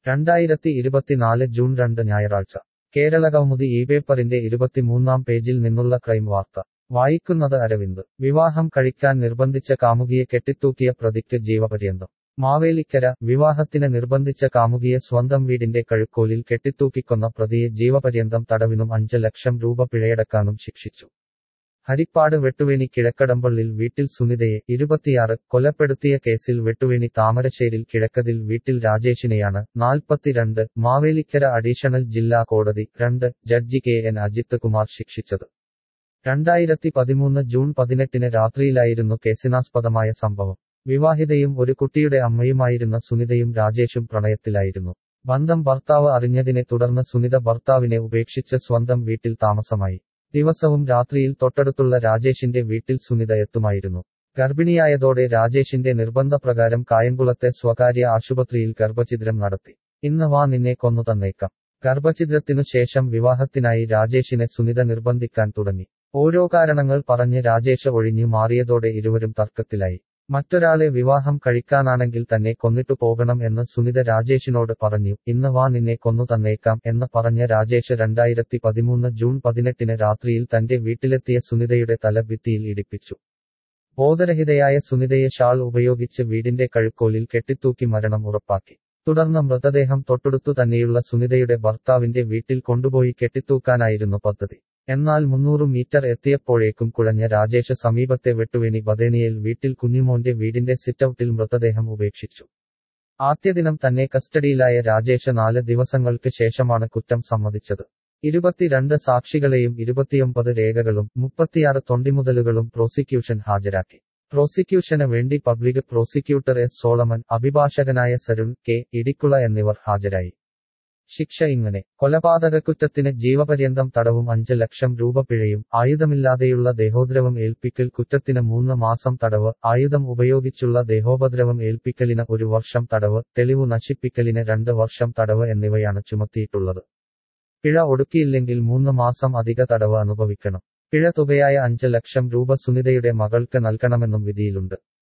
രണ്ടായിരത്തി ഇരുപത്തിനാല് ജൂൺ രണ്ട് ഞായറാഴ്ച കേരളകൗമുദി ഈ പേപ്പറിന്റെ ഇരുപത്തിമൂന്നാം പേജിൽ നിന്നുള്ള ക്രൈം വാർത്ത വായിക്കുന്നത് അരവിന്ദ് വിവാഹം കഴിക്കാൻ നിർബന്ധിച്ച കാമുകിയെ കെട്ടിത്തൂക്കിയ പ്രതിക്ക് ജീവപര്യന്തം മാവേലിക്കര വിവാഹത്തിന് നിർബന്ധിച്ച കാമുകിയെ സ്വന്തം വീടിന്റെ കഴുക്കോലിൽ കെട്ടിത്തൂക്കിക്കൊന്ന പ്രതിയെ ജീവപര്യന്തം തടവിനും അഞ്ച് ലക്ഷം രൂപ പിഴയടക്കാനും ശിക്ഷിച്ചു ഹരിപ്പാട് വെട്ടുവേണി കിഴക്കടമ്പള്ളിൽ വീട്ടിൽ സുനിതയെ ഇരുപത്തിയാറ് കൊലപ്പെടുത്തിയ കേസിൽ വെട്ടുവേണി താമരശ്ശേരിൽ കിഴക്കതിൽ വീട്ടിൽ രാജേഷിനെയാണ് നാൽപ്പത്തിരണ്ട് മാവേലിക്കര അഡീഷണൽ ജില്ലാ കോടതി രണ്ട് judge K N Ajith Kumar ശിക്ഷിച്ചത് രണ്ടായിരത്തി പതിമൂന്ന് ജൂൺ പതിനെട്ടിന് രാത്രിയിലായിരുന്നു കേസിനാസ്പദമായ സംഭവം വിവാഹിതയും ഒരു കുട്ടിയുടെ അമ്മയുമായിരുന്ന സുനിതയും രാജേഷും പ്രണയത്തിലായിരുന്നു ബന്ധം ഭർത്താവ് അറിഞ്ഞതിനെ തുടർന്ന് സുനിത ഭർത്താവിനെ ഉപേക്ഷിച്ച് സ്വന്തം വീട്ടിൽ താമസമായി ദിവസവും രാത്രിയിൽ തൊട്ടടുത്തുള്ള രാജേഷിന്റെ വീട്ടിൽ സുനിത എത്തുമായിരുന്നു ഗർഭിണിയായതോടെ രാജേഷിന്റെ നിർബന്ധപ്രകാരം കായംകുളത്തെ സ്വകാര്യ ആശുപത്രിയിൽ ഗർഭഛിദ്രം നടത്തി ഇന്ന് വാ നിന്നെ കൊന്നു തന്നേക്കാം ഗർഭഛിദ്രത്തിനു ശേഷം വിവാഹത്തിനായി രാജേഷിനെ സുനിത നിർബന്ധിക്കാൻ തുടങ്ങി ഓരോ കാരണങ്ങൾ പറഞ്ഞ് രാജേഷ് ഒഴിഞ്ഞു മാറിയതോടെ ഇരുവരും തർക്കത്തിലായി മറ്റൊരാളെ വിവാഹം കഴിക്കാനാണെങ്കിൽ തന്നെ കൊന്നിട്ടു പോകണം എന്ന് സുനിത രാജേഷിനോട് പറഞ്ഞു ഇന്ന് വാ നിന്നെ കൊന്നു തന്നേക്കാം എന്ന് പറഞ്ഞ രാജേഷ് രണ്ടായിരത്തി പതിമൂന്ന് ജൂൺ പതിനെട്ടിന് രാത്രിയിൽ തന്റെ വീട്ടിലെത്തിയ സുനിതയുടെ തല ഭിത്തിയിൽ ഇടിപ്പിച്ചു ബോധരഹിതയായ സുനിതയെ ഷാൾ ഉപയോഗിച്ച് വീടിന്റെ കഴുക്കോലിൽ കെട്ടിത്തൂക്കി മരണം ഉറപ്പാക്കി തുടർന്ന് മൃതദേഹം തൊട്ടടുത്തു തന്നെയുള്ള സുനിതയുടെ ഭർത്താവിന്റെ വീട്ടിൽ കൊണ്ടുപോയി കെട്ടിത്തൂക്കാനായിരുന്നു പദ്ധതി എന്നാൽ മുന്നൂറ് മീറ്റർ എത്തിയപ്പോഴേക്കും കുഴഞ്ഞ രാജേഷ് സമീപത്തെ വെട്ടുവേണി ബദേനിയൽ വീട്ടിൽ കുഞ്ഞുമോന്റെ വീടിന്റെ സിറ്റൌട്ടിൽ മൃതദേഹം ഉപേക്ഷിച്ചു ആദ്യദിനം തന്നെ കസ്റ്റഡിയിലായ രാജേഷ് നാല് ദിവസങ്ങൾക്ക് ശേഷമാണ് കുറ്റം സമ്മതിച്ചത് ഇരുപത്തിരണ്ട് സാക്ഷികളെയും ഇരുപത്തിയൊമ്പത് രേഖകളും മുപ്പത്തിയാറ് തൊണ്ടിമുതലുകളും പ്രോസിക്യൂഷൻ ഹാജരാക്കി പ്രോസിക്യൂഷന് വേണ്ടി പബ്ലിക് പ്രോസിക്യൂട്ടർ എസ് സോളമൻ അഭിഭാഷകനായ സരുൺ കെ ഇടിക്കുള എന്നിവർ ഹാജരായി ശിക്ഷ ഇങ്ങനെ കൊലപാതകക്കുറ്റത്തിന് ജീവപര്യന്തം തടവും അഞ്ച് ലക്ഷം രൂപ പിഴയും ആയുധമില്ലാതെയുള്ള ദേഹോദ്രവം ഏൽപ്പിക്കൽ കുറ്റത്തിന് മൂന്ന് മാസം തടവ് ആയുധം ഉപയോഗിച്ചുള്ള ദേഹോപദ്രവം ഏൽപ്പിക്കലിന് ഒരു വർഷം തടവ് തെളിവ് നശിപ്പിക്കലിന് രണ്ട് വർഷം തടവ് എന്നിവയാണ് ചുമത്തിയിട്ടുള്ളത് പിഴ ഒടുക്കിയില്ലെങ്കിൽ മൂന്ന് മാസം അധിക തടവ് അനുഭവിക്കണം പിഴ തുകയായ അഞ്ച് ലക്ഷം രൂപ സുനിതയുടെ മകൾക്ക് നൽകണമെന്നും വിധിയിലുണ്ട്